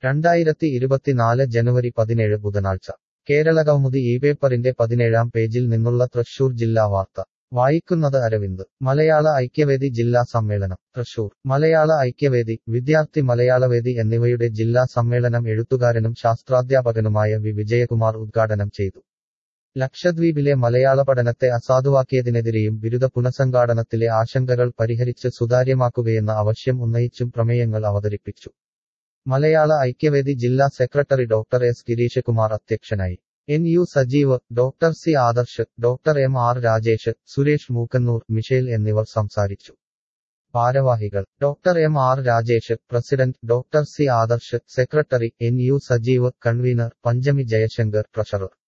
രണ്ടായിരത്തി ഇരുപത്തിനാല് ജനുവരി പതിനേഴ് ബുധനാഴ്ച കേരളകൗമുദി ഈ പേപ്പറിന്റെ പതിനേഴാം പേജിൽ നിന്നുള്ള തൃശൂർ ജില്ലാ വാർത്ത വായിക്കുന്നത് അരവിന്ദ് മലയാള ഐക്യവേദി ജില്ലാ സമ്മേളനം തൃശൂർ മലയാള ഐക്യവേദി വിദ്യാർത്ഥി മലയാളവേദി എന്നിവയുടെ ജില്ലാ സമ്മേളനം എഴുത്തുകാരനും ശാസ്ത്രാധ്യാപകനുമായ വി വിജയകുമാർ ഉദ്ഘാടനം ചെയ്തു ലക്ഷദ്വീപിലെ മലയാള പഠനത്തെ അസാധുവാക്കിയതിനെതിരെയും ബിരുദ പുനഃസംഘാടനത്തിലെ ആശങ്കകൾ പരിഹരിച്ച് സുതാര്യമാക്കുകയെന്ന ആവശ്യം ഉന്നയിച്ചും പ്രമേയങ്ങൾ അവതരിപ്പിച്ചു മലയാള ഐക്യവേദി ജില്ലാ സെക്രട്ടറി ഡോക്ടർ എസ് ഗിരീഷകുമാർ അധ്യക്ഷനായി N U Sajeev doctor C Adarsh doctor M R Rajesh Suresh Mookkannoor Michel എന്നിവർ സംസാരിച്ചു ഭാരവാഹികൾ doctor M R Rajesh president doctor C Adarsh secretary N U Sajeev convener Panchami Jayashankar treasurer